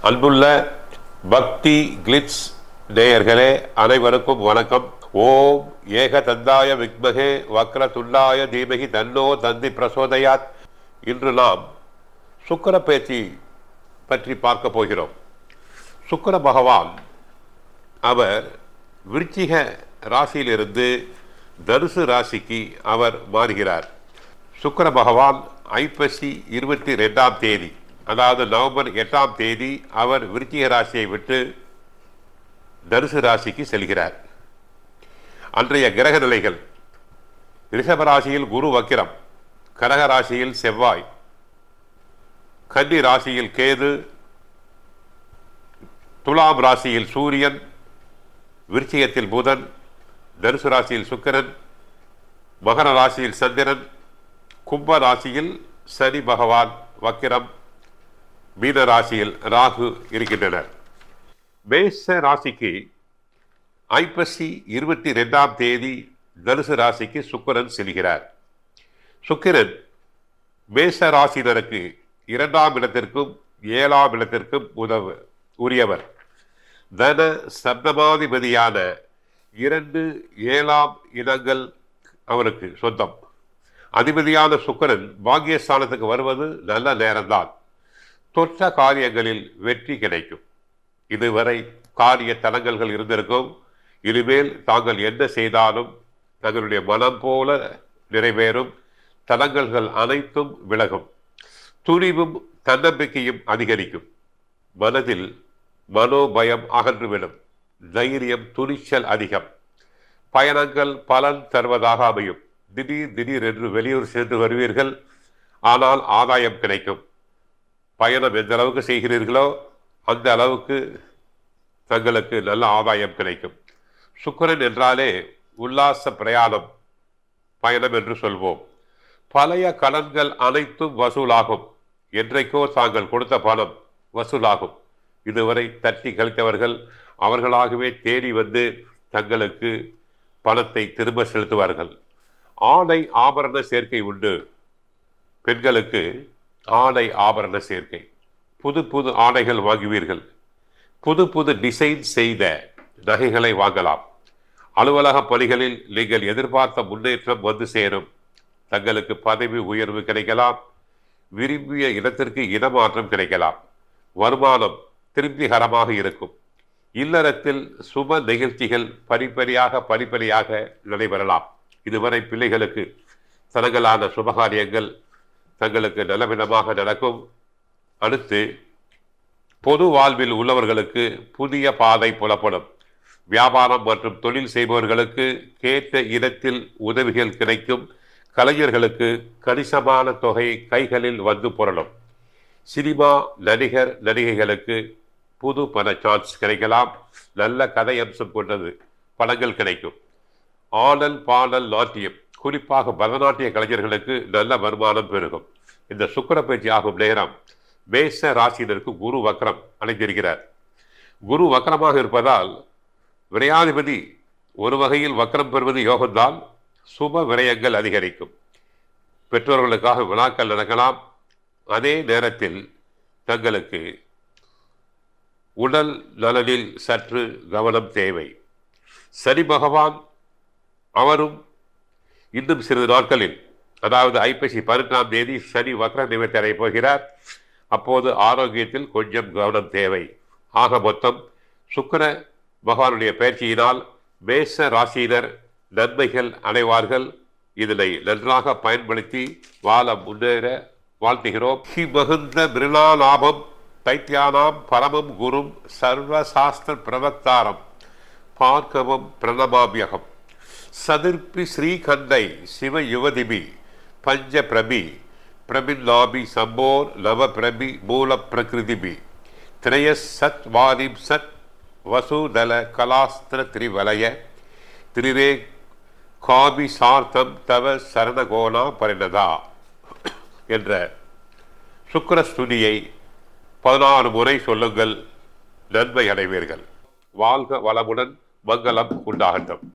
அன்புள்ள பக்தி கிளிட்ஸ் நேயர்களே அனைவருக்கும் வணக்கம் ஓம் ஏக தந்தாய விக்மகே வக்ர துண்டாய தீமகி தன்னோ தந்தி பிரசோதயாத் இன்று நாம் சுக்கர பேச்சு பற்றி பார்க்க போகிறோம் சுக்கர பகவான் அவர் விருச்சிக ராசியிலிருந்து தனுசு ராசிக்கு அவர் மாறுகிறார் சுக்கர பகவான் ஐப்பசி இருபத்தி ரெண்டாம் தேதி அதாவது நவம்பர் எட்டாம் தேதி அவர் விருச்சிக ராசியை விட்டு தனுசு ராசிக்கு செல்கிறார் அன்றைய கிரக நிலைகள் ரிஷப ராசியில் குரு வக்கிரம் கடக ராசியில் செவ்வாய் கன்னி ராசியில் கேது துலாம் ராசியில் சூரியன் விருச்சிகத்தில் புதன் தனுசு ராசியில் சுக்கிரன் மகர ராசியில் சந்திரன் கும்ப ராசியில் சனி பகவான் வக்கிரம் மீன ராசியில் ராகு இருக்கின்றனர் மேச ராசிக்கு ஐப்பசி இருபத்தி ரெண்டாம் தேதி தனுசு ராசிக்கு சுக்கிரன் செல்கிறார் சுக்கிரன் மேச ராசினருக்கு இரண்டாம் இடத்திற்கும் ஏழாம் இடத்திற்கும் உதவு உரியவர் தன சப்தமாதிபதியான இரண்டு ஏழாம் இடங்கள் அவருக்கு சொந்தம் அதிபதியான சுக்கரன் பாக்கியஸ்தானத்துக்கு வருவது நல்ல நேரம்தான் தொற்ற காரியங்களில் வெற்றி கிடைக்கும் இதுவரை காரிய தடங்கல்கள் இருந்திருக்கும் இனிமேல் தாங்கள் என்ன செய்தாலும் தங்களுடைய மனம் போல நிறைவேறும் தடங்கல்கள் அனைத்தும் விலகும் துணிவும் தன்னம்பிக்கையும் அதிகரிக்கும் மனதில் மனோபயம் அகன்றுவிடும் தைரியம் துணிச்சல் அதிகம் பயணங்கள் பலன் தருவதாக அமையும் திடீர் திடீர் என்று வெளியூர் சென்று வருவீர்கள் ஆனால் ஆதாயம் கிடைக்கும் பயணம் எந்த அளவுக்கு செய்கிறீர்களோ அந்த அளவுக்கு தங்களுக்கு நல்ல ஆதாயம் கிடைக்கும் சுக்கரன் என்றாலே உல்லாச பிரயாணம் பயணம் என்று சொல்வோம் பழைய கடன்கள் அனைத்தும் வசூலாகும் என்றைக்கோ தாங்கள் கொடுத்த பணம் வசூலாகும் இதுவரை தட்டி கழித்தவர்கள் அவர்களாகவே தேடி வந்து தங்களுக்கு பணத்தை திரும்ப செலுத்துவார்கள் ஆடை ஆபரண சேர்க்கை உண்டு பெண்களுக்கு ஆடை ஆபரண சேர்க்கை புது புது ஆடைகள் வாங்குவீர்கள் புது புது டிசைன் செய்த நகைகளை வாங்கலாம் அலுவலக பணிகளில் நீங்கள் எதிர்பார்த்த முன்னேற்றம் வந்து சேரும் தங்களுக்கு பதவி உயர்வு கிடைக்கலாம் விரும்பிய இடத்திற்கு இடமாற்றம் கிடைக்கலாம் வருமானம் திருப்திகரமாக இருக்கும் இல்லறத்தில் சுப நிகழ்ச்சிகள் படிப்படியாக படிப்படியாக நடைபெறலாம் இதுவரை பிள்ளைகளுக்கு தனங்களான சுபகாரியங்கள் தங்களுக்கு நலவிதமாக நடக்கும் அடுத்து பொது வாழ்வில் உள்ளவர்களுக்கு புதிய பாதை புலப்படும் வியாபாரம் மற்றும் தொழில் செய்பவர்களுக்கு கேட்ட இடத்தில் உதவிகள் கிடைக்கும் கலைஞர்களுக்கு கணிசமான தொகை கைகளில் வந்து புரளும் சினிமா நடிகர் நடிகைகளுக்கு புது பண சான்ஸ் கிடைக்கலாம் நல்ல கதை அம்சம் கொண்டது படங்கள் கிடைக்கும் ஆடல் பாடல் நாட்டியம் குறிப்பாக பரதநாட்டிய கலைஞர்களுக்கு நல்ல வருமானம் பெருகும் இந்த சுக்கர பயிற்சி ஆகும் நேரம் மேச ராசியினருக்கு குரு வக்கரம் அடைந்திருக்கிறார் குரு வக்கரமாக இருப்பதால் விரையாதிபதி ஒரு வகையில் வக்கரம் பெறுவது யோகம்தான் சுப விரயங்கள் அதிகரிக்கும் பெற்றோர்களுக்காக விழாக்கள் நடக்கலாம் அதே நேரத்தில் தங்களுக்கு உடல் நலனில் சற்று கவனம் தேவை சனி பகவான் அவரும் இன்னும் சிறிது நாட்களில் அதாவது ஐப்பசி பதினெட்டாம் தேதி சனி வக்ர நிவர்த்தி அடைய போகிறார் அப்போது ஆரோக்கியத்தில் கொஞ்சம் கவனம் தேவை ஆக மொத்தம் சுக்கர பகவானுடைய பயிற்சியினால் மேச ராசியினர் நன்மைகள் அடைவார்கள் இதனை நன்றாக பயன்படுத்தி வாழ முன்னேற வாழ்த்துகிறோம் ஹி மகுந்த மிருணாலாபம் தைத்தியானாம் பரமம் குரும் சர்வசாஸ்திர பிரவக்தாரம் பார்க்கவம் பிரணமாபியகம் சதிர்ப்பி ஸ்ரீகண்டை சிவ யுவதிபி பஞ்ச பிரபி பிரபின்னாபி சம்போர் நவ பிரபி மூல பிரகிருதிபி திரய சத் வாரிம் சத் வசுதல கலாஸ்திர திரிவலய திரிரே காபி சார்த்தம் தவ சரணகோணா பரிணதா என்ற சுக்கரஸ்துதியை பதினாறு முறை சொல்லுங்கள் நன்மை அடைவீர்கள் வாழ்க வளமுடன் மங்களம் உண்டாகட்டும்